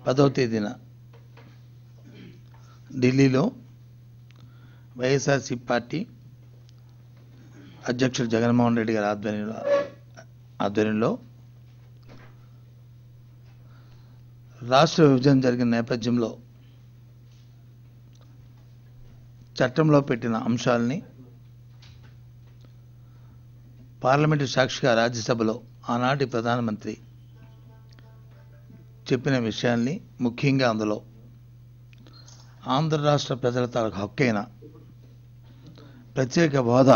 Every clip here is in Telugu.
పదవ తేదీన ఢిల్లీలో వైఎస్ఆర్సీ పార్టీ అధ్యక్షుడు జగన్మోహన్ రెడ్డి గారి ఆధ్వర్యంలో ఆధ్వర్యంలో రాష్ట్ర విభజన జరిగిన నేపథ్యంలో చట్టంలో పెట్టిన అంశాలని పార్లమెంటు సాక్షిగా రాజ్యసభలో ఆనాటి ప్రధానమంత్రి చెప్పిన విషయాల్ని ముఖ్యంగా అందులో ఆంధ్ర రాష్ట్ర ప్రజల తాలూకు హక్కైన ప్రత్యేక హోదా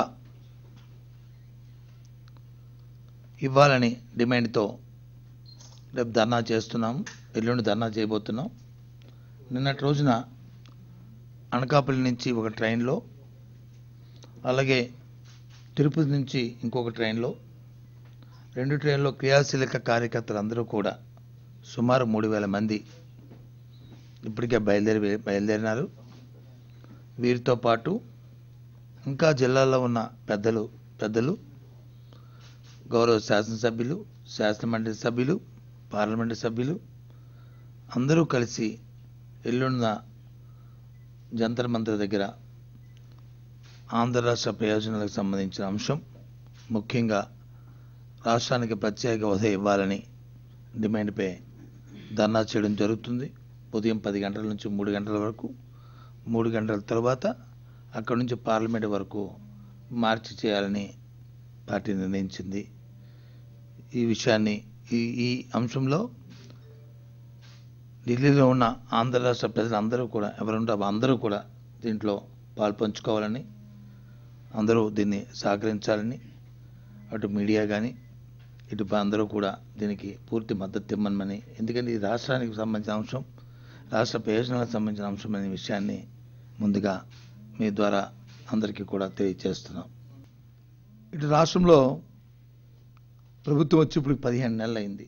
ఇవ్వాలని డిమాండ్తో రేపు ధర్నా చేస్తున్నాము ఎల్లుండి ధర్నా చేయబోతున్నాం నిన్నటి రోజున అనకాపల్లి నుంచి ఒక ట్రైన్లో అలాగే తిరుపతి నుంచి ఇంకొక ట్రైన్లో రెండు ట్రైన్లో క్రియాశీలక కార్యకర్తలు అందరూ కూడా సుమారు మూడు వేల మంది ఇప్పటికే బయలుదేరి బయలుదేరినారు వీరితో పాటు ఇంకా జిల్లాలో ఉన్న పెద్దలు పెద్దలు గౌరవ శాసనసభ్యులు శాసనమండలి సభ్యులు పార్లమెంటు సభ్యులు అందరూ కలిసి ఎల్లుండిన జంతర్ మంతర్ దగ్గర ఆంధ్ర రాష్ట్ర ప్రయోజనాలకు సంబంధించిన అంశం ముఖ్యంగా రాష్ట్రానికి ప్రత్యేక హోదా ఇవ్వాలని డిమాండ్పై ధర్నా చేయడం జరుగుతుంది ఉదయం పది గంటల నుంచి మూడు గంటల వరకు మూడు గంటల తర్వాత అక్కడి నుంచి పార్లమెంట్ వరకు మార్చి చేయాలని పార్టీ నిర్ణయించింది ఈ విషయాన్ని ఈ ఈ అంశంలో ఢిల్లీలో ఉన్న ఆంధ్ర రాష్ట్ర ప్రజలందరూ కూడా ఎవరుంటే అందరూ కూడా దీంట్లో పాల్పంచుకోవాలని అందరూ దీన్ని సహకరించాలని అటు మీడియా కానీ ఇటు అందరూ కూడా దీనికి పూర్తి మద్దతు ఇవ్వమని ఎందుకంటే ఇది రాష్ట్రానికి సంబంధించిన అంశం రాష్ట్ర ప్రయోజనాలకు సంబంధించిన అంశం అనే విషయాన్ని ముందుగా మీ ద్వారా అందరికీ కూడా తెలియజేస్తున్నాం ఇటు రాష్ట్రంలో ప్రభుత్వం వచ్చి ఇప్పుడు పదిహేను నెలలు అయింది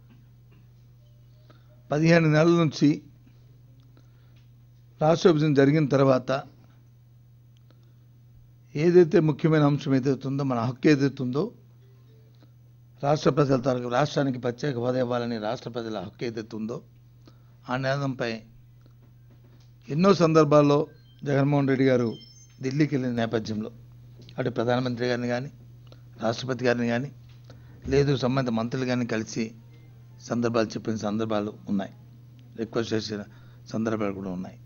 పదిహేను నెలల నుంచి రాష్ట్ర విభజన జరిగిన తర్వాత ఏదైతే ముఖ్యమైన అంశం ఏదైతే ఉందో మన హక్కు ఏదైతే ఉందో రాష్ట్ర ప్రజల తరగతి రాష్ట్రానికి ప్రత్యేక హోదా ఇవ్వాలని రాష్ట్ర ప్రజల హక్కు ఏదైతే ఉందో ఆ నినాదంపై ఎన్నో సందర్భాల్లో జగన్మోహన్ రెడ్డి గారు ఢిల్లీకి వెళ్ళిన నేపథ్యంలో అటు ప్రధానమంత్రి గారిని కానీ రాష్ట్రపతి గారిని కానీ లేదు సంబంధిత మంత్రులు కానీ కలిసి సందర్భాలు చెప్పిన సందర్భాలు ఉన్నాయి రిక్వెస్ట్ చేసిన సందర్భాలు కూడా ఉన్నాయి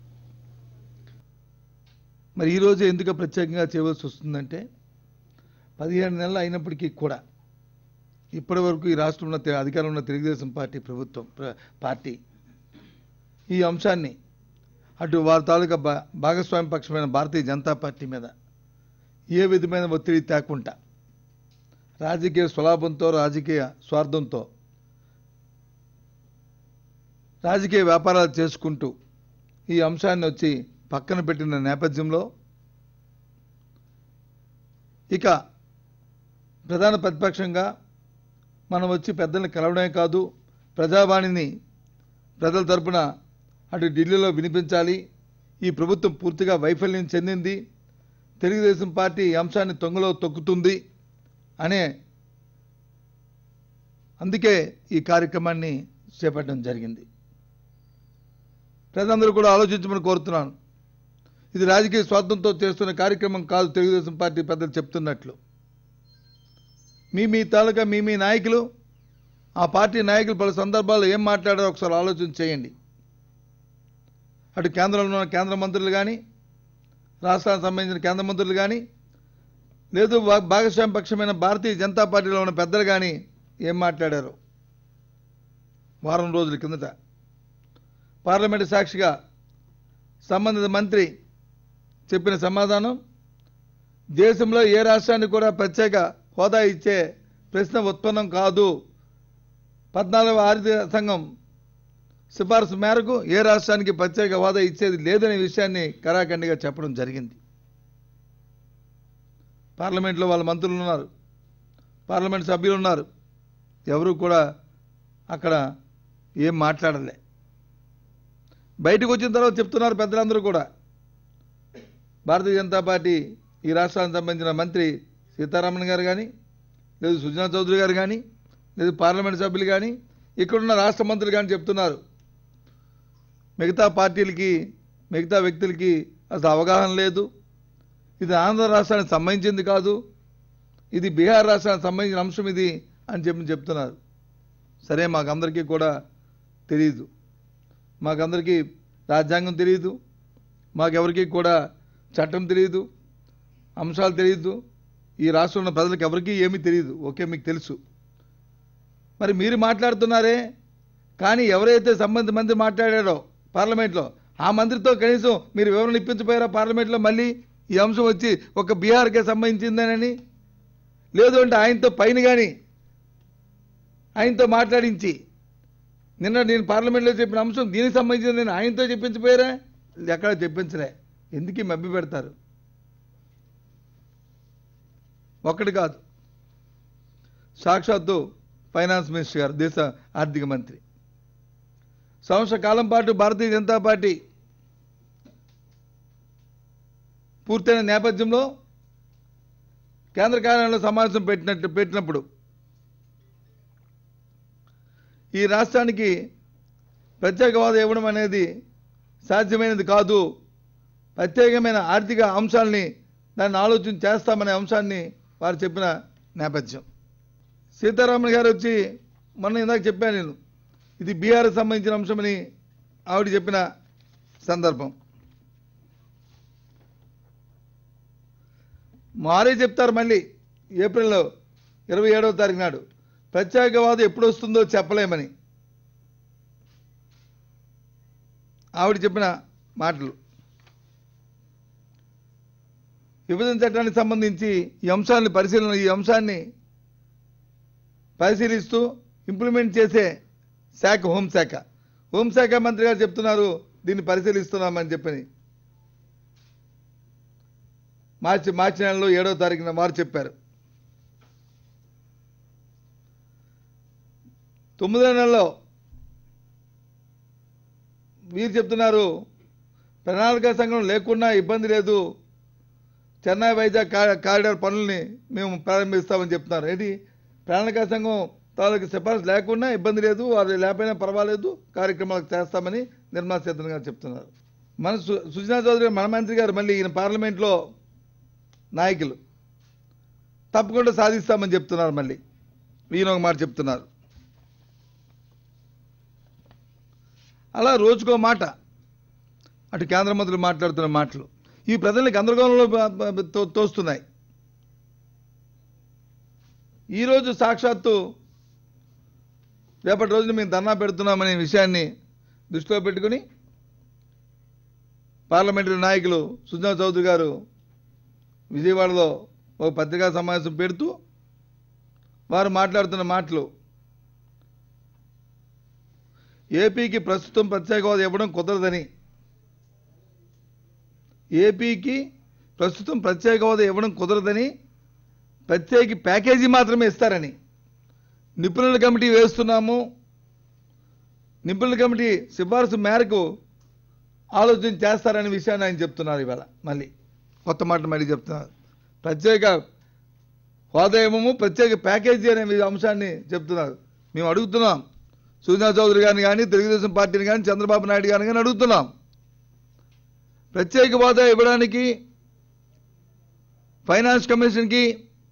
మరి ఈరోజు ఎందుకు ప్రత్యేకంగా చేయవలసి వస్తుందంటే పదిహేను నెలలు అయినప్పటికీ కూడా ఇప్పటి వరకు ఈ రాష్ట్రంలో తె- అధికారంలో ఉన్న తెలుగుదేశం పార్టీ ప్రభుత్వం ప్ర- పార్టీ ఈ అంశాన్ని అటు వారి తాలూకా భా భాగస్వామ్య పక్షమైన భారతీయ జనతా పార్టీ మీద ఏ విధమైన ఒత్తిడి తేకుండా రాజకీయ స్వలాభంతో రాజకీయ స్వార్థంతో రాజకీయ వ్యాపారాలు చేసుకుంటూ ఈ అంశాన్ని వచ్చి పక్కన పెట్టిన నేపథ్యంలో ఇక ప్రధాన ప్రతిపక్షంగా మనం వచ్చి పెద్దల్ని కలవడమే కాదు ప్రజావాణిని ప్రజల తరపున అటు ఢిల్లీలో వినిపించాలి ఈ ప్రభుత్వం పూర్తిగా వైఫల్యం చెందింది తెలుగుదేశం పార్టీ ఈ అంశాన్ని తొంగలో తొక్కుతుంది అనే అందుకే ఈ కార్యక్రమాన్ని చేపట్టడం జరిగింది ప్రజలందరూ కూడా ఆలోచించమని కోరుతున్నాను ఇది రాజకీయ స్వార్థంతో చేస్తున్న కార్యక్రమం కాదు తెలుగుదేశం పార్టీ పెద్దలు చెప్తున్నట్లు మీ మీ తాలూకా మీ మీ నాయకులు ఆ పార్టీ నాయకులు పలు సందర్భాల్లో ఏం మాట్లాడారో ఒకసారి ఆలోచన చేయండి అటు కేంద్రంలో ఉన్న కేంద్ర మంత్రులు కానీ రాష్ట్రానికి సంబంధించిన కేంద్ర మంత్రులు కానీ లేదు భా- భాగస్వామ్య పక్షమైన భారతీయ జనతా పార్టీలో ఉన్న పెద్దలు కానీ ఏం మాట్లాడారు వారం రోజుల కిందట పార్లమెంటు సాక్షిగా సంబంధిత మంత్రి చెప్పిన సమాధానం దేశంలో ఏ రాష్ట్రానికి కూడా ప్రత్యేక హోదా ఇచ్చే ప్రశ్న ఉత్పన్నం కాదు పద్నాలుగవ ఆర్థిక సంఘం సిఫార్సు మేరకు ఏ రాష్ట్రానికి ప్రత్యేక హోదా ఇచ్చేది లేదనే విషయాన్ని కరాఖండిగా చెప్పడం జరిగింది పార్లమెంట్లో వాళ్ళ మంత్రులు ఉన్నారు పార్లమెంట్ సభ్యులు ఉన్నారు ఎవరు కూడా అక్కడ ఏం మాట్లాడలే బయటకు వచ్చిన తర్వాత చెప్తున్నారు పెద్దలందరూ కూడా భారతీయ జనతా పార్టీ ఈ రాష్ట్రానికి సంబంధించిన మంత్రి సీతారామన్ గారు కానీ లేదు సుజనా చౌదరి గారు కానీ లేదు పార్లమెంట్ సభ్యులు కానీ ఇక్కడున్న రాష్ట్ర మంత్రులు కానీ చెప్తున్నారు మిగతా పార్టీలకి మిగతా వ్యక్తులకి అసలు అవగాహన లేదు ఇది ఆంధ్ర రాష్ట్రానికి సంబంధించింది కాదు ఇది బీహార్ రాష్ట్రానికి సంబంధించిన అంశం ఇది అని చెప్పి చెప్తున్నారు సరే మాకందరికీ కూడా తెలియదు మాకందరికీ రాజ్యాంగం తెలియదు మాకెవరికి కూడా చట్టం తెలియదు అంశాలు తెలియదు ఈ రాష్ట్రంలో ఉన్న ప్రజలకు ఎవరికీ ఏమీ తెలియదు ఓకే మీకు తెలుసు మరి మీరు మాట్లాడుతున్నారే కానీ ఎవరైతే సంబంధిత మంత్రి మాట్లాడారో పార్లమెంట్లో ఆ మంత్రితో కనీసం మీరు వివరణ ఇప్పించపోయారా పార్లమెంట్లో మళ్ళీ ఈ అంశం వచ్చి ఒక బీహార్కే సంబంధించిందేనని లేదు అంటే ఆయనతో పైన కానీ ఆయనతో మాట్లాడించి నిన్న నేను పార్లమెంట్లో చెప్పిన అంశం దీనికి సంబంధించిన నేను ఆయనతో చెప్పించపోయారా ఎక్కడ చెప్పించలే ఎందుకు ఈ మభ్య పెడతారు ఒక్కటి కాదు సాక్షాత్తు ఫైనాన్స్ మినిస్టర్ గారు దేశ ఆర్థిక మంత్రి సంవత్సర కాలం పాటు భారతీయ జనతా పార్టీ పూర్తయిన నేపథ్యంలో కేంద్ర కార్యాలయంలో సమావేశం పెట్టినట్టు పెట్టినప్పుడు ఈ రాష్ట్రానికి ప్రత్యేక హోదా ఇవ్వడం అనేది సాధ్యమైనది కాదు ప్రత్యేకమైన ఆర్థిక అంశాలని దాన్ని ఆలోచన చేస్తామనే అంశాన్ని వారు చెప్పిన నేపథ్యం సీతారామన్ గారు వచ్చి మొన్న ఇందాక చెప్పాను నేను ఇది బీఆర్కి సంబంధించిన అంశమని ఆవిడ చెప్పిన సందర్భం మారే చెప్తారు మళ్ళీ ఏప్రిల్లో ఇరవై ఏడవ తారీఖు నాడు ప్రత్యేకవాదం ఎప్పుడు వస్తుందో చెప్పలేమని ఆవిడ చెప్పిన మాటలు విభజన చట్టానికి సంబంధించి ఈ అంశాన్ని పరిశీలన ఈ అంశాన్ని పరిశీలిస్తూ ఇంప్లిమెంట్ చేసే శాఖ హోంశాఖ హోంశాఖ మంత్రి గారు చెప్తున్నారు దీన్ని పరిశీలిస్తున్నామని చెప్పని మార్చి మార్చి నెలలో ఏడవ తారీఖున వారు చెప్పారు తొమ్మిదో నెలలో వీరు చెప్తున్నారు ప్రణాళిక సంఘం లేకున్నా ఇబ్బంది లేదు చెన్నై వైజాగ్ కా- కారిడార్ పనుల్ని మేము ప్రారంభిస్తామని చెప్తున్నారు ఏంటి ప్రణాళిక సంఘం తాలూకు సిఫార్సు లేకున్నా ఇబ్బంది లేదు అది లేకపోయినా పర్వాలేదు కార్యక్రమాలు చేస్తామని నిర్మలా సీతారామన్ గారు చెప్తున్నారు మన సు- సుజనా చౌదరి మన మంత్రి గారు మళ్ళీ ఈయన పార్లమెంట్లో నాయకులు తప్పకుండా సాధిస్తామని చెప్తున్నారు మళ్ళీ ఈయన ఒక మాట చెప్తున్నారు అలా రోజుకో మాట అటు కేంద్ర మంత్రులు మాట్లాడుతున్న మాటలు ఈ ప్రజల్ని గందరగోళంలో బ- బ- తో- తోస్తున్నాయి ఈరోజు సాక్షాత్తు రేపటి రోజున మేము ధర్నా పెడుతున్నామనే విషయాన్ని దృష్టిలో పెట్టుకుని పార్లమెంటరీ నాయకులు సుజనా చౌదరి గారు విజయవాడలో ఒక పత్రికా సమావేశం పెడుతూ వారు మాట్లాడుతున్న మాటలు ఏపీకి ప్రస్తుతం ప్రత్యేక హోదా ఇవ్వడం కుదరదని ఏపీకి ప్రస్తుతం ప్రత్యేక హోదా ఇవ్వడం కుదరదని ప్రత్యేక ప్యాకేజీ మాత్రమే ఇస్తారని నిపుణుల కమిటీ వేస్తున్నాము నిపుణుల కమిటీ సిఫార్సు మేరకు ఆలోచన చేస్తారనే విషయాన్ని ఆయన చెప్తున్నారు ఇవాళ మళ్ళీ కొత్త మాట మళ్ళీ చెప్తున్నారు ప్రత్యేక హోదా ఏమో ప్రత్యేక ప్యాకేజీ అనే అంశాన్ని చెప్తున్నారు మేము అడుగుతున్నాం సుజనా చౌదరి గారిని కానీ తెలుగుదేశం పార్టీని కానీ చంద్రబాబు నాయుడు గారిని కానీ అడుగుతున్నాం ప్రత్యేక హోదా ఇవ్వడానికి ఫైనాన్స్ కమిషన్కి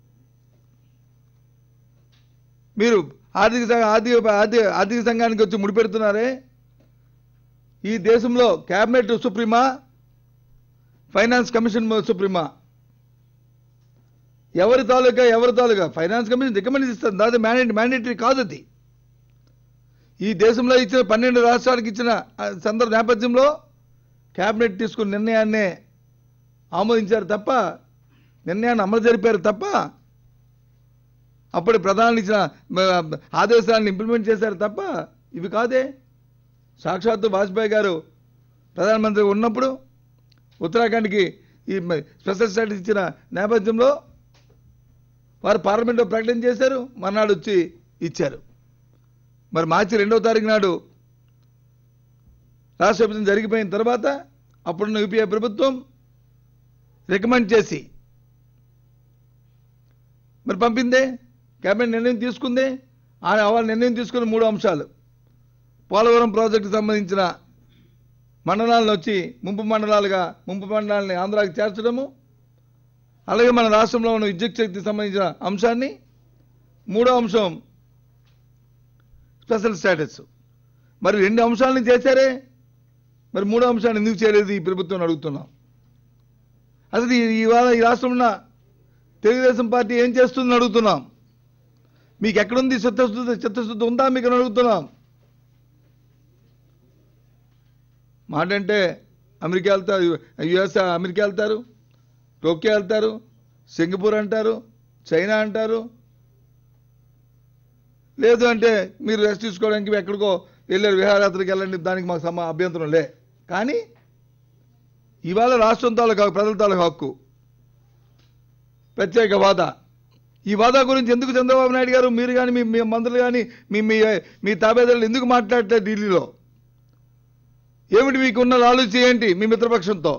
మీరు ఆర్థిక సంఘ ఆర్థిక ఆర్థిక ఆర్థిక సంఘానికి వచ్చి ముడిపెడుతున్నారే ఈ దేశంలో క్యాబినెట్ సుప్రీమా ఫైనాన్స్ కమిషన్ సుప్రీమా ఎవరి తాలూకా ఎవరి తాలూకా ఫైనాన్స్ కమిషన్ రికమెండ్ ఇస్తుంది దాని మ్యాండేట్ మ్యాండేటరీ కాదు అది ఈ దేశంలో ఇచ్చిన పన్నెండు రాష్ట్రాలకు ఇచ్చిన ఆ, సందర్భ నేపథ్యంలో క్యాబినెట్ తీసుకున్న నిర్ణయాన్నే ఆమోదించారు తప్ప నిర్ణయాన్ని అమలు జరిపారు తప్ప అప్పుడు ప్రధాని ఇచ్చిన మ, ఆదేశాలను ఇంప్లిమెంట్ చేశారు తప్ప ఇవి కాదే సాక్షాత్తు వాజ్పేయి గారు ప్రధానమంత్రి ఉన్నప్పుడు ఉత్తరాఖండ్కి ఈ మ- స్పెషల్ స్టేటస్ ఇచ్చిన నేపథ్యంలో వారు పార్లమెంట్లో ప్రకటన చేశారు మర్నాడు వచ్చి ఇచ్చారు మరి మార్చి రెండవ తారీఖు నాడు రాష్ట్ర విభజన జరిగిపోయిన తర్వాత అప్పుడున్న యూపీఏ ప్రభుత్వం రికమెండ్ చేసి మరి పంపిందే కేబినెట్ నిర్ణయం తీసుకుందే ఆ వాళ్ళ నిర్ణయం తీసుకున్న మూడు అంశాలు పోలవరం ప్రాజెక్టుకు సంబంధించిన మండలాలను వచ్చి ముంపు మండలాలుగా ముంపు మండలాలని ఆంధ్రాకి చేర్చడము అలాగే మన రాష్ట్రంలో ఉన్న విద్యుత్ శక్తికి సంబంధించిన అంశాన్ని మూడో అంశం స్పెషల్ స్టేటస్ మరి రెండు అంశాలను చేశారే మరి మూడో అంశాన్ని ఎందుకు చేయలేదు ఈ ప్రభుత్వం అడుగుతున్నాం అసలు ఈ- ఇవాళ ఈ రాష్ట్రంలో ఉన్న తెలుగుదేశం పార్టీ ఏం చేస్తుందని అడుగుతున్నాం మీకు ఎక్కడుంది చిత్తశుద్ధి చిత్తశుద్ధి ఉందా మీకు అని అడుగుతున్నాం మాట అంటే అమెరికా వెళ్తారు యుఎస్ అమెరికా వెళ్తారు టోక్యో వెళ్తారు సింగపూర్ అంటారు చైనా అంటారు లేదు అంటే మీరు రెస్ట్ తీసుకోవడానికి ఎక్కడికో వెళ్ళారు విహారయాత్రకు వెళ్ళండి దానికి మాకు సమ అభ్యంతరం లే కానీ ఇవాళ రాష్ట్రం తాలూకు హక్కు, ప్రజల తాలూకు హక్కు ప్రత్యేక వాదా ఈ వాదా గురించి ఎందుకు చంద్రబాబు నాయుడు గారు మీరు కానీ మీ మీ మంత్రులు కానీ మీ మీ మీ తాబేదారులు ఎందుకు మాట్లాడలేదు ఢిల్లీలో ఏమిటి మీకున్న ఆలోచన ఏంటి మీ మిత్రపక్షంతో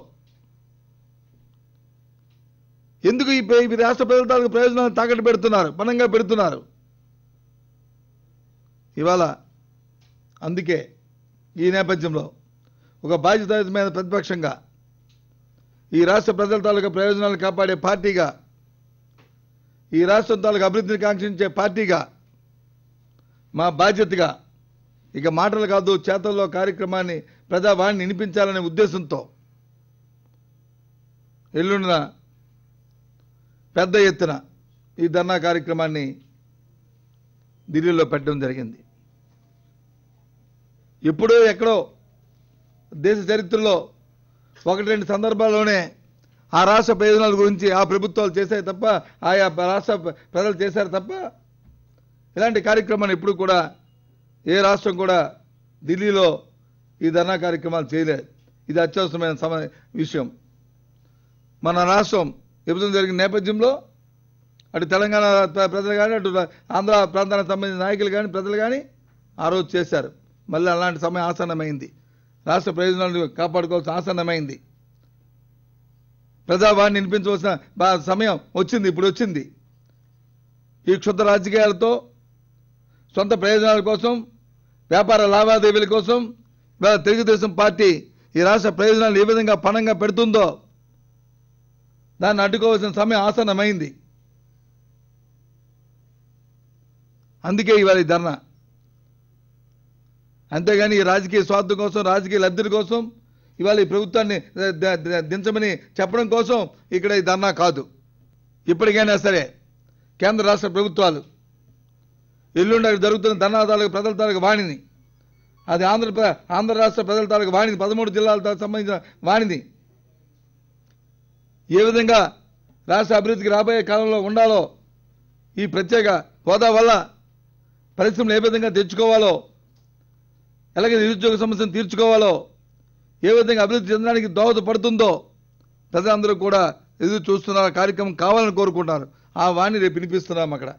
ఎందుకు ఈ ప్ర- ఈ రాష్ట్ర ప్రజల తాలూకు ప్రయోజనాలు తాకట్టు పెడుతున్నారు పనంగా పెడుతున్నారు ఇవాళ అందుకే ఈ నేపథ్యంలో ఒక బాధ్యతాయుతమైన ప్రతిపక్షంగా ఈ రాష్ట్ర ప్రజల తాలూకా ప్రయోజనాలు కాపాడే పార్టీగా ఈ రాష్ట్రం తాలూకు అభివృద్ధిని కాంక్షించే పార్టీగా మా బాధ్యతగా ఇక మాటలు కాదు చేతల్లో కార్యక్రమాన్ని ప్రజావాణిని వినిపించాలనే ఉద్దేశంతో ఎల్లుండిన పెద్ద ఎత్తున ఈ ధర్నా కార్యక్రమాన్ని ఢిల్లీలో పెట్టడం జరిగింది ఎప్పుడో ఎక్కడో దేశ చరిత్రలో ఒకటి రెండు సందర్భాల్లోనే ఆ రాష్ట్ర ప్రయోజనాల గురించి ఆ ప్రభుత్వాలు చేశాయి తప్ప ఆయా రాష్ట్ర ప్రజలు చేశారు తప్ప ఇలాంటి కార్యక్రమాన్ని ఎప్పుడు కూడా ఏ రాష్ట్రం కూడా ఢిల్లీలో ఈ ధర్నా కార్యక్రమాలు చేయలేదు ఇది అత్యవసరమైన సమ విషయం మన రాష్ట్రం విభజన జరిగిన నేపథ్యంలో అటు తెలంగాణ ప్ర- ప్రజలు కానీ అటు ఆంధ్ర ప్రాంతానికి సంబంధించిన నాయకులు కానీ ప్రజలు కానీ ఆ రోజు చేశారు మళ్ళీ అలాంటి సమయం ఆసన్నమైంది రాష్ట్ర ప్రయోజనాలను కాపాడుకోవాల్సిన ఆసన్నమైంది ప్రజావాణి వినిపించవలసిన బా- సమయం వచ్చింది ఇప్పుడు వచ్చింది ఈ క్షుద్ర రాజకీయాలతో సొంత ప్రయోజనాల కోసం వ్యాపార లావాదేవీల కోసం ఇవాళ తెలుగుదేశం పార్టీ ఈ రాష్ట్ర ప్రయోజనాలు ఏ విధంగా పణంగా పెడుతుందో దాన్ని అడ్డుకోవాల్సిన సమయం ఆసన్నమైంది అందుకే ఇవాళ ఈ ధర్నా అంతేగాని ఈ రాజకీయ స్వార్థం కోసం రాజకీయ లబ్ధుల కోసం ఇవాళ ఈ ప్రభుత్వాన్ని ద- ద- ద- దించమని చెప్పడం కోసం ఇక్కడ ఈ ధర్నా కాదు ఇప్పటికైనా సరే కేంద్ర రాష్ట్ర ప్రభుత్వాలు ఎల్లుండి అక్కడ జరుగుతున్న ధర్నా తాలూకు ప్రజల తాలూకు వాణిని అది ఆంధ్ర ఆంధ్ర రాష్ట్ర ప్రజల తాలూకు వాణిని పదమూడు జిల్లాలకు సంబంధించిన వాణిని ఏ విధంగా రాష్ట్ర అభివృద్ధికి రాబోయే కాలంలో ఉండాలో ఈ ప్రత్యేక హోదా వల్ల పరిశ్రమలు ఏ విధంగా తెచ్చుకోవాలో ఎలాగే నిరుద్యోగ సమస్యను తీర్చుకోవాలో ఏ విధంగా అభివృద్ధి చెందడానికి దోహదపడుతుందో ప్రజలందరూ కూడా ఎదురు చూస్తున్నారు ఆ కార్యక్రమం కావాలని కోరుకుంటున్నారు ఆ వాణి రేపు వినిపిస్తున్నాం అక్కడ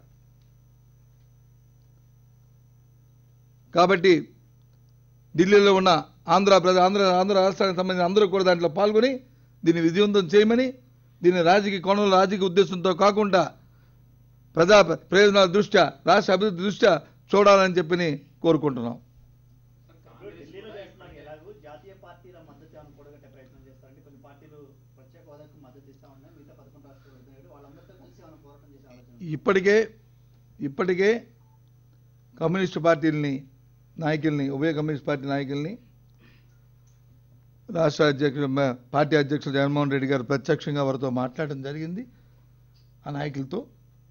కాబట్టి ఢిల్లీలో ఉన్న ఆంధ్ర ప్రజ ఆంధ్ర ఆంధ్ర రాష్ట్రానికి సంబంధించిన అందరూ కూడా దాంట్లో పాల్గొని దీన్ని విజయవంతం చేయమని దీన్ని రాజకీయ కోణంలో రాజకీయ ఉద్దేశంతో కాకుండా ప్రజా ప్రయోజనాల దృష్ట్యా రాష్ట్ర అభివృద్ధి దృష్ట్యా చూడాలని చెప్పి కోరుకుంటున్నాం ఇప్పుడు ఢిల్లీలో చేస్తున్నారు ఎలాగో జాతీయ పార్టీల మద్దతు ఏమైనా కూడగట్టే ప్రయత్నం చేస్తారంటే కొన్ని పార్టీలు ప్రత్యేక హోదాకు మద్దతు ఇస్తా ఉన్నాయి మిగతా పదకొండు రాష్ట్రాలు వదిలేడు వాళ్ళందరితో కలిసి ఏమైనా పోరాటం చేసే ఆలోచన ఇప్పటికే ఇప్పటికే కమ్యూనిస్టు పార్టీలని నాయకుల్ని ఉభయ కమ్యూనిస్ట్ పార్టీ నాయకుల్ని రాష్ట్ర అధ్యక్షుడు మ- పార్టీ అధ్యక్షుడు జగన్మోహన్ రెడ్డి గారు ప్రత్యక్షంగా వారితో మాట్లాడడం జరిగింది ఆ నాయకులతో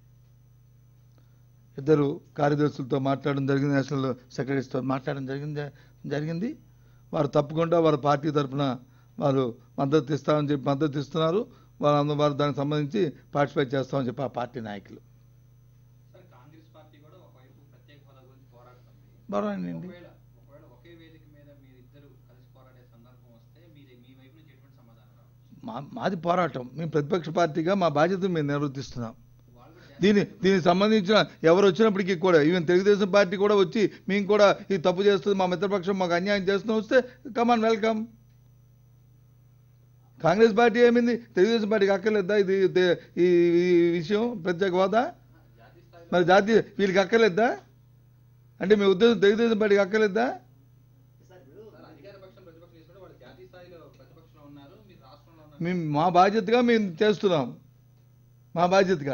ఇద్దరు కార్యదర్శులతో మాట్లాడడం జరిగింది నేషనల్ సెక్రటరీస్తో మాట్లాడడం జరిగింది జరిగింది వారు తప్పకుండా వారి పార్టీ తరఫున వారు మద్దతు ఇస్తామని చెప్పి మద్దతు ఇస్తున్నారు వారు అందు వారు దానికి సంబంధించి పార్టిసిపేట్ చేస్తామని చెప్పి ఆ పార్టీ నాయకులు సార్ కాంగ్రెస్ పార్టీ కూడా ఒకవైపు ప్రత్యేక హోదా గురించి పోరాడుతుంది బాగుందండి ఒకవేళ ఒకవేళ ఒకే వేదిక మీద మీరిద్దరు కలిసి పోరాడే సందర్భం వస్తే మీది మీ వైపు నుంచి ఎటువంటి సమాధానం రావచ్చు మా మాది పోరాటం మేము ప్రతిపక్ష పార్టీగా మా బాధ్యత మేము నిర్వర్తిస్తున్నాం వాళ్ళు కూడా దీని దీనికి సంబంధించిన ఎవరు వచ్చినప్పటికీ కూడా ఈవెన్ తెలుగుదేశం పార్టీ కూడా వచ్చి మేము కూడా ఈ తప్పు చేస్తుంది మా మిత్రపక్షం మాకు అన్యాయం చేస్తున్నాం వస్తే కమాన్ వెల్కమ్ కాంగ్రెస్ పార్టీ ఏమైంది తెలుగుదేశం పార్టీకి అక్కర్లేదా ఇది ఇది- ఈ ఈ విషయం ప్రత్యేక హోదా జాతీయ స్థాయిలో మరి జాతీయ వీళ్ళకి అక్కర్లేదా అంటే మీ ఉద్దేశం తెలుగుదేశం పార్టీకి అక్కర్లేదా సార్ ఇప్పుడు సార్ అధికార పక్షం ప్రతిపక్షం తీసుకుంటే వాళ్ళు జాతీయ స్థాయిలో ప్రతిపక్షంలో ఉన్నారు మీరు రాష్ట్రంలో ఉన్నారు మేము మా బాధ్యతగా మేము చేస్తున్నాం మా బాధ్యతగా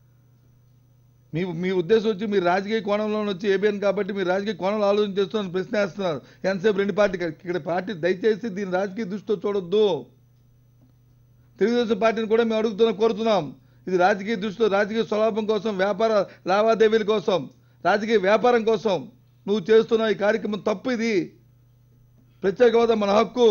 మీ మీ ఉద్దేశం వచ్చి మీరు రాజకీయ కోణంలో వచ్చి ఏబిఎన్ కాబట్టి మీరు రాజకీయ కోణంలో ఆలోచన చేస్తున్నారు ప్రశ్న వేస్తున్నారు ఎంతసేపు రెండు పార్టీ ఇక్కడ పార్టీ దయచేసి దీన్ని రాజకీయ దృష్టితో చూడొద్దు తెలుగుదేశం పార్టీని కూడా మేము అడుగుతున్నాం కోరుతున్నాం ఇది రాజకీయ దృష్టితో రాజకీయ స్వలాభం కోసం వ్యాపార లావాదేవీల కోసం రాజకీయ వ్యాపారం కోసం నువ్వు చేస్తున్న ఈ కార్యక్రమం తప్పు ఇది ప్రత్యేక హోదా మన హక్కు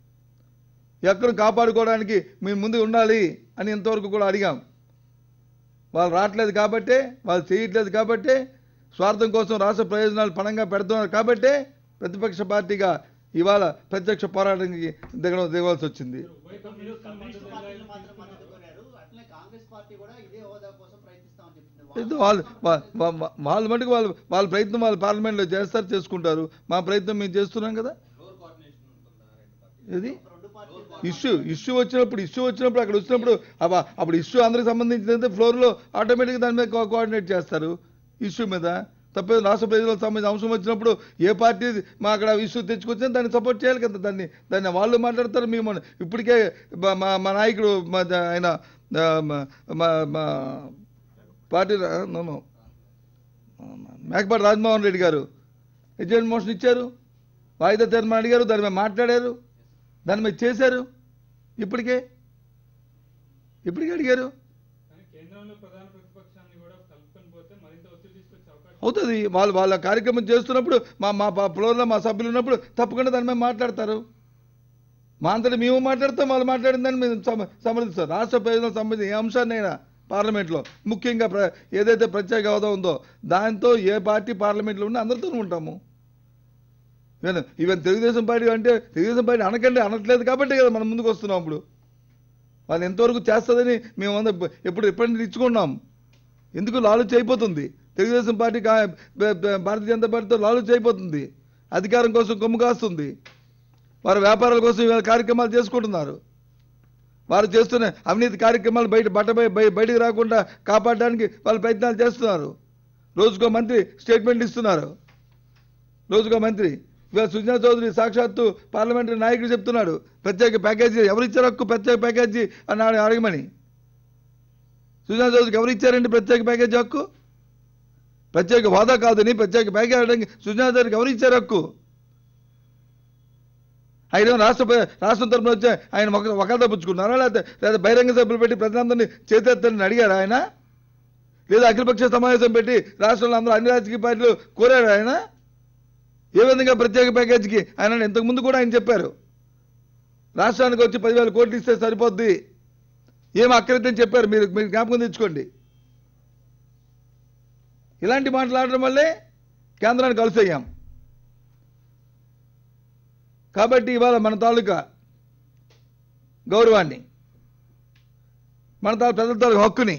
ఎక్కడ కాపాడుకోవడానికి మేము ముందు ఉండాలి అని ఇంతవరకు కూడా అడిగాం వాళ్ళు రావట్లేదు కాబట్టే వాళ్ళు చేయట్లేదు కాబట్టే స్వార్థం కోసం రాష్ట్ర ప్రయోజనాలు పణంగా పెడుతున్నారు కాబట్టే ప్రతిపక్ష పార్టీగా ఇవాళ ప్రత్యక్ష పోరాటానికి దిగడం దిగవలసి వచ్చింది మీరు కమ్యూనిస్ట్ పార్టీలు మాత్రం మద్దతు కోరారు అట్లే కాంగ్రెస్ పార్టీ కూడా ఇదే హోదా కోసం ప్రయత్నిస్తామని చెప్తుంది ఇది వాళ్ళు వా- వా- వా- వాళ్ళ మటుకు వాళ్ళు వాళ్ళ ప్రయత్నం వాళ్ళు పార్లమెంట్లో చేస్తారు చేసుకుంటారు మా ప్రయత్నం మేము చేస్తున్నాం కదా ఫ్లోర్ కోఆర్డినేషన్ ఉంటుందా రెండు పార్టీ ఇది రెండు పార్టీలు ఇష్యూ ఇష్యూ వచ్చినప్పుడు ఇష్యూ వచ్చినప్పుడు అక్కడ వచ్చినప్పుడు అబ్బా అప్పుడు ఇష్యూ అందరికి సంబంధించినంత ఫ్లోర్లో ఆటోమేటిక్గా దాని మీద కో- కోఆర్డినేట్ చేస్తారు ఇష్యూ మీద తప్పేది రాష్ట్ర ప్రజలకు సంబంధించిన అంశం వచ్చినప్పుడు ఏ పార్టీ మా అక్కడ ఇష్యూ తెచ్చుకొచ్చినా దాన్ని సపోర్ట్ చేయాలి కదా దాన్ని దాన్ని వాళ్ళు మాట్లాడతారు మేము ఇప్పటికే మా- మా మా నాయకుడు మా ద- ఆయన ఆ, మా- మా మా పార్టీ రా- నో, నో. మేకపాటి రాజమోహన్ రెడ్డి గారు ఎడ్యుకేషన్ మోషన్ ఇచ్చారు వాయిదా తీర్మానం అడిగారు దాని మీద మాట్లాడారు దాని మీద చేశారు ఇప్పటికే ఇప్పటికే అడిగారు కానీ కేంద్రంలో ప్రధాన ప్రతిపక్షాన్ని కూడా కలుపుకొని పోతే మరింత ఒత్తిడి తీసుకొచ్చే అవకాశం అవుతుంది వాళ్ళు వాళ్ళ కార్యక్రమం చేస్తున్నప్పుడు మా మా ప- ఫ్లోర్లో మా సభ్యులు ఉన్నప్పుడు తప్పకుండా దాని మీద మాట్లాడతారు మా అంతటి మేము మాట్లాడతాం వాళ్ళు మాట్లాడిన దాన్ని మేము సమ- సమర్థిస్తాం రాష్ట్ర ప్రయోజనాలకు సంబంధించిన ఏ అంశాన్నైనా పార్లమెంట్లో ముఖ్యంగా ప్ర ఏదైతే ప్రత్యేక హోదా ఉందో దాంతో ఏ పార్టీ పార్లమెంట్లో ఉన్నా అందరితో ఉంటాము ఈవెన్ ఈవెన్ తెలుగుదేశం పార్టీ అంటే తెలుగుదేశం పార్టీ అనకండి అనట్లేదు కాబట్టి కదా మనం ముందుకు వస్తున్నాం ఇప్పుడు వాళ్ళు ఎంతవరకు చేస్తుందని మేము అంద- ఎప్పుడు ఎప్పటి ఇచ్చుకున్నాం ఎందుకు లాలూచి అయిపోతుంది తెలుగుదేశం పార్టీ కా- బ- బ- భారతీయ జనతా పార్టీతో లాలూచి అయిపోతుంది అధికారం కోసం కొమ్ము కాస్తుంది వారు వ్యాపారాల కోసం ఇవాళ కార్యక్రమాలు చేసుకుంటున్నారు వారు చేస్తున్న అవినీతి కార్యక్రమాలు బయట బట్ట బయ- బయ- బయటికి రాకుండా కాపాడడానికి వాళ్ళు ప్రయత్నాలు చేస్తున్నారు రోజుకో మంత్రి స్టేట్మెంట్ ఇస్తున్నారు రోజుకో మంత్రి ఇవాళ సుజనా చౌదరి సాక్షాత్తు పార్లమెంటరీ నాయకుడు చెప్తున్నాడు ప్రత్యేక ప్యాకేజీ ఎవరు ఇచ్చారు హక్కు ప్రత్యేక ప్యాకేజీ అని అడ- అడగమని సుజనా చౌదరికి ఎవరు ఇచ్చారండి ప్రత్యేక ప్యాకేజీ హక్కు ప్రత్యేక హోదా కాదని ప్రత్యేక ప్యాకేజీ అడగడానికి సుజనా చౌదరికి ఎవరు ఇచ్చారు హక్కు ఆయన ఏమో రాష్ట్ర ప్ర- రాష్ట్రం తరపున వచ్చి ఆయన ఒక ఒకరితో పుచ్చుకున్నారా లేకపోతే లేదా బహిరంగ సభ్యులు పెట్టి ప్రజలందరినీ చేతెత్తని అడిగారా ఆయన లేదా అఖిలపక్ష సమావేశం పెట్టి రాష్ట్రంలో అందరూ అన్ని రాజకీయ పార్టీలు కోరారు ఆయన ఏ విధంగా ప్రత్యేక ప్యాకేజీకి ఆయన ఇంతకు ముందు కూడా ఆయన చెప్పారు రాష్ట్రానికి వచ్చి పదివేల కోట్లు ఇస్తే సరిపోద్ది ఏం అక్కరైతే చెప్పారు మీరు మీరు జ్ఞాపకం తెచ్చుకోండి ఇలాంటి మాట్లాడడం వల్లే కేంద్రానికి కలిసయ్యాం కాబట్టి ఇవాళ మన తాలూకా గౌరవాన్ని మన తాలూ ప్రజల తాలూకా హక్కుని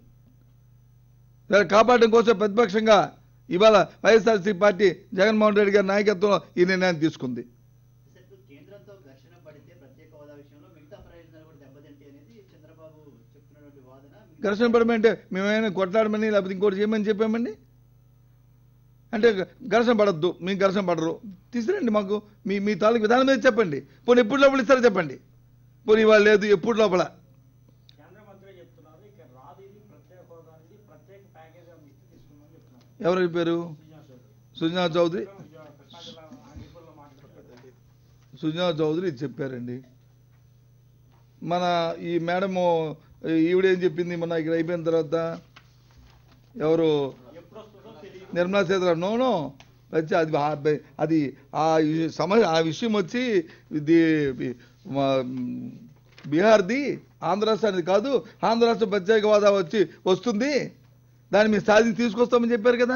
ఇలా కాపాడడం కోసం ప్రతిపక్షంగా ఇవాళ వైఎస్ఆర్సీ పార్టీ జగన్మోహన్ రెడ్డి గారి నాయకత్వంలో ఈ నిర్ణయాన్ని తీసుకుంది అసలు కేంద్రంతో ఘర్షణ పడితే ప్రత్యేక హోదా విషయంలో మిగతా ప్రయోజనాలు కూడా దెబ్బతింటాయి అనేది చంద్రబాబు చెప్తున్నటువంటి వాదన మిగతా- ఘర్షణ పడమంటే మేమైనా కొట్లాడమని లేకపోతే ఇంకోటి చేయమని చెప్పామండి అంటే ఘర్షణ పడద్దు మీకు ఘర్షణ పడరు తీసుకురండి మాకు మీ మీ తాలూకు విధానం మీద చెప్పండి పోనీ ఎప్పుడు లోపల ఇస్తారో చెప్పండి పోనీ ఇవాళ లేదు ఎప్పుడు లోపల కేంద్ర మంత్రి చెప్తున్నారు ఇక రాదు ఇది ప్రత్యేక హోదా అనేది ప్రత్యేక ప్యాకేజ్ అని ఇస్తే తీసుకుందామని చెప్తున్నారు ఎవరు చెప్పారు సుజనా సుజనా చౌదరి చౌదరి కృష్ణా జిల్లా అంగిపురంలో మాట్లాడుతున్నారు సుజనా చౌదరి ఇది చెప్పారండి మన ఈ మేడము ఈవిడేం చెప్పింది మొన్న ఇక్కడ అయిపోయిన తర్వాత ఎవరు ఎప్పుడు వస్తుందో తెలియదు నిర్మలా సీతారామన్ నో నో వచ్చి అది ఆ- అది ఆ ఈ సమస్య ఆ విషయం వచ్చి ఇది బి- మా, మ్, బీహార్ది ఆంధ్ర రాష్ట్రానికి కాదు ఆంధ్ర రాష్ట్రం ప్రత్యేక హోదా వచ్చి వస్తుంది దాన్ని మేము సాధించి తీసుకొస్తామని చెప్పారు కదా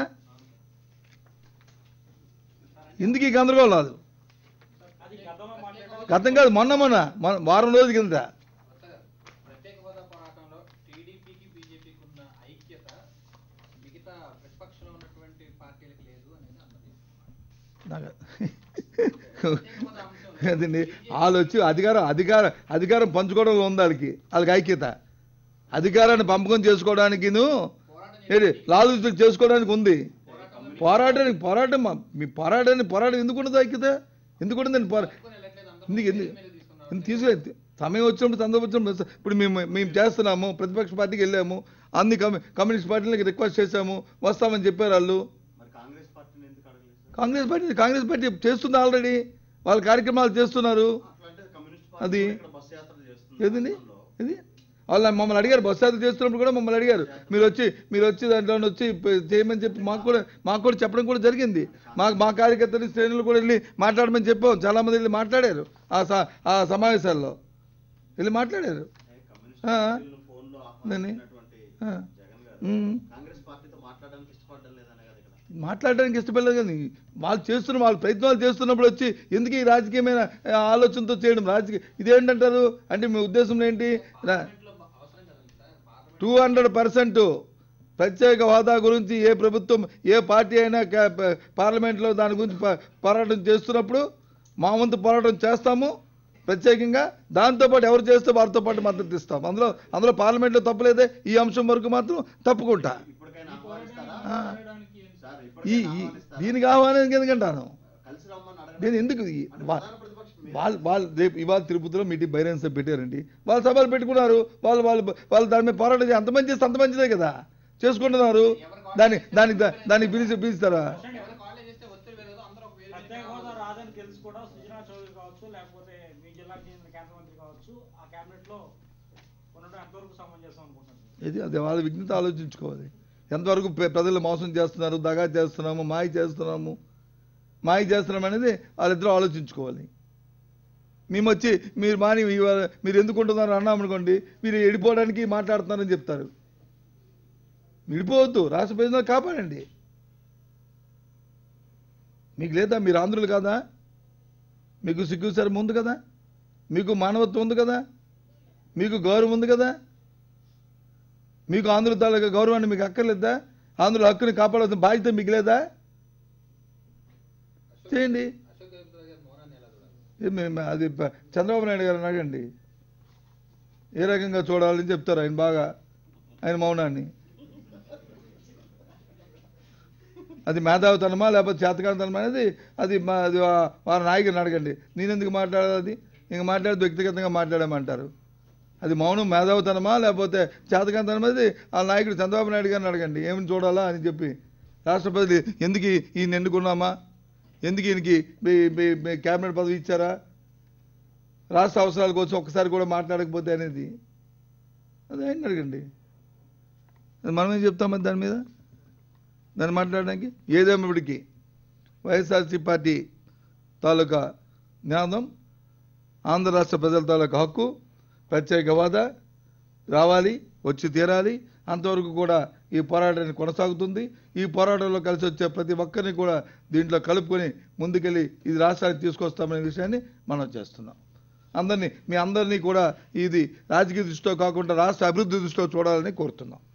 ఎందుకు ఈ గందరగోళం రాదు అది గతంలో మాట్లాడారు గతం కాదు మొన్న మొన్న మొన్న- వారం రోజుల కింద కొత్తగా ప్రత్యేక హోదా పోరాటంలో టీడీపీకి బీజేపీకి ఉన్న ఐక్యత మిగతా ప్రతిపక్షంలో ఉన్నటువంటి పార్టీలకు లేదు అనేది అన్నది నాకు- ప్రత్యేక హోదా అంశంలో అదండి వాళ్ళు వచ్చి అధికారం అధికారం అధికారం పంచుకోవడంలో ఉంది వాళ్ళకి వాళ్ళకి ఐక్యత అధికారాన్ని పంపకం చేసుకోవడానికి పోరాటం ఏంటి లాలు చేసుకోవడానికి ఉంది పోరాటానికి పోరాటం మా- మీ పోరాటాన్ని పోరాటం ఎందుకు ఉండదు ఐక్యత ఎందుకు ఉండదండి పోరా చేసుకొని వెళ్ళట్లేదు అందరూ ఎందుకు ఎందుకు మీద తీసుకొచ్చారు. ఇంత తీసుకు సమయం వచ్చినప్పుడు సందర్భం వచ్చినప్పుడు ఇప్పుడు మేము మేము చేస్తున్నాము ప్రతిపక్ష పార్టీకి వెళ్ళాము అన్ని కమ్యూ కమ్యూనిస్ట్ పార్టీలకి రిక్వెస్ట్ చేశాము వస్తామని చెప్పారు వాళ్ళు మరి కాంగ్రెస్ పార్టీని ఎందుకు అడగలేదు sir Congress party Congress party చేస్తుంది ఆల్రెడీ వాళ్ళ కార్యక్రమాలు చేస్తున్నారు అట్లాంటి కమ్యూనిస్ట్ అది పార్టీ ఇక్కడ బస్ యాత్ర చేస్తుంది ఏదండి ఇది వాళ్ళ మమ్మల్ని అడిగారు బస్ యాత్ర చేస్తున్నప్పుడు కూడా మమ్మల్ని అడిగారు మీరు వచ్చి మీరు వచ్చి దాంట్లో వచ్చి ప- చేయమని చెప్పి మాకు కూడా మాకు కూడా చెప్పడం కూడా జరిగింది మాకు మా కార్యకర్తలు శ్రేణులు కూడా వెళ్ళి మాట్లాడమని చెప్పాం చాలా మంది వెళ్ళి మాట్లాడారు ఆ స- ఆ సమావేశాల్లో వెళ్ళి మాట్లాడారు కమ్యూనిస్ట్ ఆ. పార్టీలను ఫోన్లో ఆహ్వానించినటువంటి ఆ. జగన్ గారు ఉమ్. కాంగ్రెస్ పార్టీతో మాట్లాడడానికి ఇష్టపడడం లేదనే కదా ఇక్కడ మాట్లాడడానికి ఇష్టపడలేదు కానీ వాళ్ళు చేస్తున్న వాళ్ళు ప్రయత్నాలు చేస్తున్నప్పుడు వచ్చి ఎందుకు ఈ రాజకీయమైన ఆ, ఆలోచనతో చేయడం రాజకీయ ఇదేంటంటారు అంటే మీ ఉద్దేశం ఏంటి రా- పార్లమెంట్లో అవసరం కదండి sir parliament two hundred percent ప్రత్యేక హోదా గురించి ఏ ప్రభుత్వం ఏ పార్టీ అయినా కా- ప- పార్లమెంట్లో దాని గురించి ప- పోరాటం చేస్తున్నప్పుడు మా వంతు పోరాటం చేస్తాము ప్రత్యేకంగా దాంతోపాటు ఎవరు చేస్తే వారితో పాటు మద్దతు ఇస్తాం అందులో అందులో పార్లమెంట్లో తప్పలేదే ఈ అంశం వరకు మాత్రం తప్పుకుంటా ఇప్పటికైనా ఆహ్వానిస్తారా ఆ. పోరాడడానికి ఏం సార్ ఈ ఇప్పటికైనా ఈ- ఆహ్వానిస్తారా దీనికి ఆహ్వానం ఎందుకంటాను కలిసి రమ్మని నేను అడగడం ఎందుకు ఈ- అంటే వా- ప్రధాన ప్రతిపక్షం మీరు. వాళ్ళు వాళ్ళు రేపు ఇవాళ తిరుపతిలో మీటింగ్ బహిరంగ సభ పెట్టారండి వాళ్ళు సభలు పెట్టుకున్నారు వాళ్ళు వాళ్ళు వాళ్ళు దాని మీద పోరాటం చేసి అంత మంచి చేస్తే అంత మంచిదే కదా చేసుకుంటున్నారు దాన్ని దానికి దా- దానికి పిలిచి పిలుస్తారా ఎవరు కాలేజ్ చేస్తే ఒత్తిడి పెరగదు అందరూ ఒక వేదిక ప్రత్యేక మీద హోదా రాదని తెలిసి కూడా సుజనా చౌదరి కావచ్చు లేకపోతే మీ జిల్లాకు చెందిన కేంద్ర మంత్రి కావచ్చు ఆ కేబినెట్ లో ఉండడం ఎంతవరకు సమంజసం అనుకుంటున్నారు ఇది అది వాళ్ళ విజ్ఞత ఆలోచించుకోవాలి ఎంతవరకు ప్ర- ప్రజలు మోసం చేస్తున్నారు దగా చేస్తున్నాము మాయ చేస్తున్నాము మాయ చేస్తున్నాం అనేది వాళ్ళిద్దరూ ఆలోచించుకోవాలి మేము వచ్చి మీరు మాని ఇవాళ మీరు ఎందుకు ఉంటున్నారు అన్నామనుకోండి మీరు ఎడిపోవడానికి మాట్లాడుతున్నారని చెప్తారు విడిపోవద్దు రాష్ట్ర ప్రయోజనాలు కాపాడండి మీకు లేదా మీరు ఆంధ్రులు కాదా మీకు సిగ్గు సరం ఉంది కదా మీకు మానవత్వం ఉంది కదా మీకు గౌరవం ఉంది కదా మీకు ఆంధ్రుల తాలూకా గౌరవాన్ని మీకు అక్కర్లేదా ఆంధ్రుల హక్కుని కాపాడాల్సిన బాధ్యత మీకు లేదా చేయండి అశోక్ గెహ్లోట్ గారి మౌనాన్ని ఎలా చూడాలి ఏ మే- మే- అది ప- చంద్రబాబు నాయుడు గారు అడగండి ఏ రకంగా చూడాలని చెప్తారు ఆయన బాగా ఆయన మౌనాన్ని అది మేధావితనమా లేకపోతే చేతకాంతనమా అనేది అది మా అది వా- వారి నాయకుని అడగండి నేనెందుకు మాట్లాడదు అది ఇంక మాట్లాడదు వ్యక్తిగతంగా మాట్లాడామంటారు అది మౌనం మేధావితనమా లేకపోతే చేతకాంతనమా అది ఆ నాయకుడు చంద్రబాబు నాయుడు గారిని అడగండి ఏమని చూడాలా అని చెప్పి రాష్ట్రపతి ఎందుకు ఈయన ఎన్నుకున్నామా ఎందుకు ఈయనకి మీ- మీ- మీ క్యాబినెట్ పదవి ఇచ్చారా రాష్ట్ర అవసరాల కోసం ఒక్కసారి కూడా మాట్లాడకపోతే అనేది అది ఆయన అడగండి అది మనమేం చెప్తామని దాని మీద దాన్ని మాట్లాడడానికి ఏదేమైనప్పటికీ వైఎస్ఆర్సీ పార్టీ తాలూకా జ్ఞానం ఆంధ్ర రాష్ట్ర ప్రజల తాలూకా హక్కు ప్రత్యేక హోదా రావాలి వచ్చి తీరాలి అంతవరకు కూడా ఈ పోరాటాన్ని కొనసాగుతుంది ఈ పోరాటంలో కలిసి వచ్చే ప్రతి ఒక్కరిని కూడా దీంట్లో కలుపుకొని ముందుకెళ్ళి ఇది రాష్ట్రానికి తీసుకొస్తామనే విషయాన్ని మనం చేస్తున్నాం అందరినీ మీ అందరినీ కూడా ఇది రాజకీయ దృష్టిలో కాకుండా రాష్ట్ర అభివృద్ధి దృష్టిలో చూడాలని కోరుతున్నాం